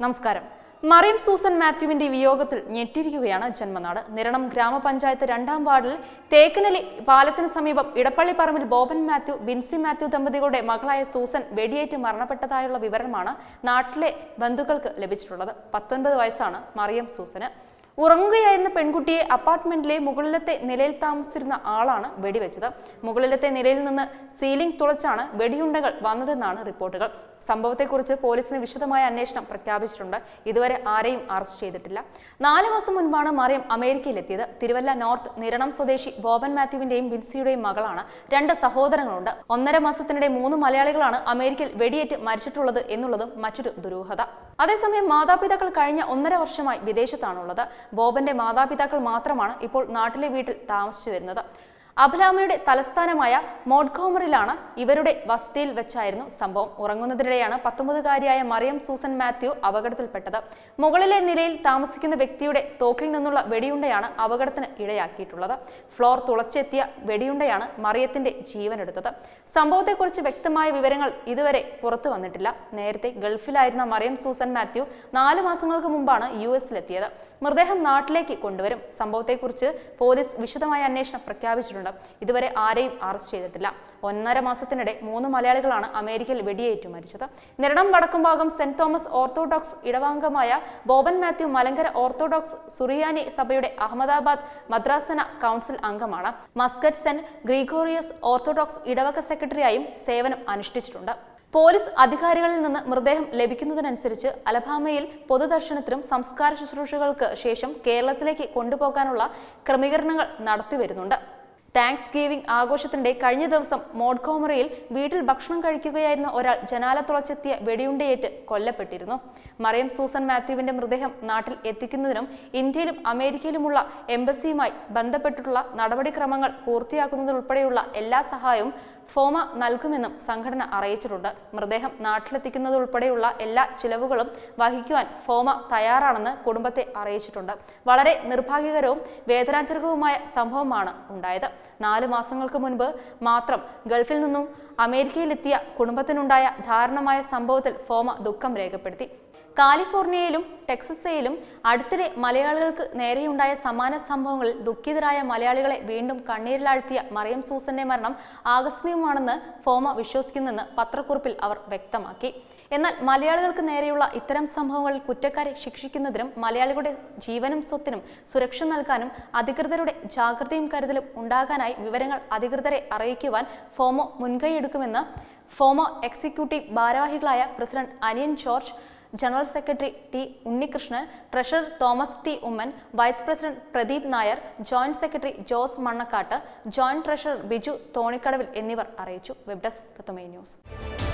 നമസ്കാരം മറിയം സൂസൻ മാത്യുവിന്റെ വിയോഗത്തിൽ ഞെട്ടിരിക്കുകയാണ് ജന്മനാട് നിരണം ഗ്രാമപഞ്ചായത്ത് രണ്ടാം വാർഡിൽ തേക്കനലി പാലത്തിന് സമീപം ഇടപ്പള്ളി പറമ്പിൽ ബോബൻ മാത്യു ബിൻസി മാത്യു ദമ്പതികളുടെ മകളായ സൂസൻ വെടിയേറ്റ് മരണപ്പെട്ടതായുള്ള വിവരമാണ് നാട്ടിലെ ബന്ധുക്കൾക്ക് ലഭിച്ചിട്ടുള്ളത് പത്തൊൻപത് വയസ്സാണ് മറിയം സൂസന് ഉറങ്ങുകയായിരുന്ന പെൺകുട്ടിയെ അപ്പാർട്ട്മെന്റിലെ മുകളിലത്തെ നിലയിൽ താമസിച്ചിരുന്ന ആളാണ് വെടിവെച്ചത് മുകളിലത്തെ നിലയിൽ നിന്ന് സീലിംഗ് തുളച്ചാണ് വെടിയുണ്ടകൾ വന്നതെന്നാണ് റിപ്പോർട്ടുകൾ സംഭവത്തെക്കുറിച്ച് പോലീസിന് വിശദമായ അന്വേഷണം പ്രഖ്യാപിച്ചിട്ടുണ്ട് ഇതുവരെ ആരെയും അറസ്റ്റ് ചെയ്തിട്ടില്ല നാല് മാസം മുൻപാണ് മറിയം അമേരിക്കയിലെത്തിയത് തിരുവല്ല നോർത്ത് നിരണം സ്വദേശി ബോബൻ മാത്യുവിന്റെയും ബിൻസിയുടെയും മകളാണ് രണ്ട് സഹോദരങ്ങളുണ്ട് ഒന്നര മാസത്തിനിടെ മൂന്ന് മലയാളികളാണ് അമേരിക്കയിൽ വെടിയേറ്റ് മരിച്ചിട്ടുള്ളത് എന്നുള്ളതും മറ്റൊരു ദുരൂഹത അതേസമയം മാതാപിതാക്കൾ കഴിഞ്ഞ ഒന്നര വർഷമായി വിദേശത്താണുള്ളത് ബോബന്റെ മാതാപിതാക്കൾ മാത്രമാണ് ഇപ്പോൾ നാട്ടിലെ വീട്ടിൽ താമസിച്ചു വരുന്നത് അബലാമയുടെ തലസ്ഥാനമായ മോഡ്കോമറിലാണ് ഇവരുടെ വസതിയിൽ വെച്ചായിരുന്നു സംഭവം ഉറങ്ങുന്നതിനിടെയാണ് പത്തൊമ്പതുകാരിയായ മറിയം സൂസൻ മാത്യു അപകടത്തിൽപ്പെട്ടത് മുകളിലെ നിലയിൽ താമസിക്കുന്ന വ്യക്തിയുടെ തോക്കിൽ നിന്നുള്ള വെടിയുണ്ടയാണ് അപകടത്തിന് ഇടയാക്കിയിട്ടുള്ളത് ഫ്ലോർ തുളച്ചെത്തിയ വെടിയുണ്ടയാണ് മറിയത്തിന്റെ ജീവനെടുത്തത് സംഭവത്തെക്കുറിച്ച് വ്യക്തമായ വിവരങ്ങൾ ഇതുവരെ പുറത്തു വന്നിട്ടില്ല നേരത്തെ ഗൾഫിലായിരുന്ന മറിയം സൂസൻ മാത്യു നാല് മാസങ്ങൾക്ക് മുമ്പാണ് യു എസിലെത്തിയത് മൃതദേഹം നാട്ടിലേക്ക് കൊണ്ടുവരും സംഭവത്തെക്കുറിച്ച് പോലീസ് വിശദമായ അന്വേഷണം പ്രഖ്യാപിച്ചിട്ടുണ്ട് ഇതുവരെ ആരെയും അറസ്റ്റ് ചെയ്തിട്ടില്ല ഒന്നര മാസത്തിനിടെ മൂന്ന് മലയാളികളാണ് അമേരിക്കയിൽ വെടിയേറ്റു മരിച്ചത് Niranam Vadakkumbhagam Saint Thomas Orthodox ഇടവാംഗമായ ബോബൻ മാത്യു മലങ്കര ഓർത്തഡോക്സ് സുറിയാനി സഭയുടെ അഹമ്മദാബാദ് മദ്രാസന കൗൺസിൽ അംഗമാണ് മസ്കറ്റ് സെന്റ് ഗ്രിഗോറിയസ് ഓർത്തഡോക്സ് ഇടവക സെക്രട്ടറിയായും സേവനം അനുഷ്ഠിച്ചിട്ടുണ്ട് പോലീസ് അധികാരികളിൽ നിന്ന് മൃതദേഹം ലഭിക്കുന്നതിനനുസരിച്ച് അലബാമയിൽ പൊതുദർശനത്തിനും സംസ്കാര ശുശ്രൂഷകൾക്ക് ശേഷം കേരളത്തിലേക്ക് കൊണ്ടുപോകാനുള്ള ക്രമീകരണങ്ങൾ നടത്തിവരുന്നുണ്ട് താങ്ക്സ് ഗീവിംഗ് ആഘോഷത്തിന്റെ കഴിഞ്ഞ ദിവസം മോഡ്കോമറിയിൽ വീട്ടിൽ ഭക്ഷണം കഴിക്കുകയായിരുന്ന ഒരാൾ ജനാല തുളച്ചെത്തിയ വെടിയുണ്ടയേറ്റ് കൊല്ലപ്പെട്ടിരുന്നു മറിയം സൂസൻ മാത്യുവിന്റെ മൃതദേഹം നാട്ടിൽ എത്തിക്കുന്നതിനും ഇന്ത്യയിലും അമേരിക്കയിലുമുള്ള എംബസിയുമായി ബന്ധപ്പെട്ടിട്ടുള്ള നടപടിക്രമങ്ങൾ പൂർത്തിയാക്കുന്നതിനുൾപ്പെടെയുള്ള എല്ലാ സഹായവും ഫോമ നൽകുമെന്നും സംഘടന അറിയിച്ചിട്ടുണ്ട് മൃതദേഹം നാട്ടിലെത്തിക്കുന്നതുൾപ്പെടെയുള്ള എല്ലാ ചിലവുകളും വഹിക്കുവാൻ ഫോമ തയ്യാറാണെന്ന് കുടുംബത്തെ അറിയിച്ചിട്ടുണ്ട് വളരെ നിർഭാഗ്യകരവും വേദനാജനകവുമായ സംഭവമാണ് ഉണ്ടായത് നാല് മാസങ്ങൾക്ക് മുൻപ് മാത്രം ഗൾഫിൽ നിന്നും അമേരിക്കയിലെത്തിയ കുടുംബത്തിനുണ്ടായ ദാരുണമായ സംഭവത്തിൽ ഫോമ ദുഃഖം രേഖപ്പെടുത്തി കാലിഫോർണിയയിലും ടെക്സസയിലും അടുത്തിടെ മലയാളികൾക്ക് നേരെയുണ്ടായ സമാന സംഭവങ്ങളിൽ ദുഃഖിതരായ മലയാളികളെ വീണ്ടും കണ്ണീരിലാഴ്ത്തിയ മറിയം സൂസന്റെ മരണം ആകസ്മികമാണെന്ന് ഫോമ വിശ്വസിക്കുന്നെന്ന് പത്രക്കുറിപ്പിൽ അവർ വ്യക്തമാക്കി എന്നാൽ മലയാളികൾക്ക് നേരെയുള്ള ഇത്തരം സംഭവങ്ങളിൽ കുറ്റക്കാരെ ശിക്ഷിക്കുന്നതിനും മലയാളികളുടെ ജീവനും സ്വത്തിനും സുരക്ഷ നൽകാനും അധികൃതരുടെ ജാഗ്രതയും കരുതലും ഉണ്ടാകാനായി വിവരങ്ങൾ അധികൃതരെ അറിയിക്കുവാൻ ഫോമോ മുൻകൈയെടുക്കുമെന്ന് ഫോമോ എക്സിക്യൂട്ടീവ് ഭാരവാഹികളായ president Aniyan George general secretary T Unnikrishnan treasurer Thomas T Oommen vice president Pradeep Nair joint secretary Jose Mannakkattu joint treasurer Biju Thonikkadavil എന്നിവർ അറിയിച്ചു വെബ് ഡെസ്ക് പ്രഥമേ ന്യൂസ്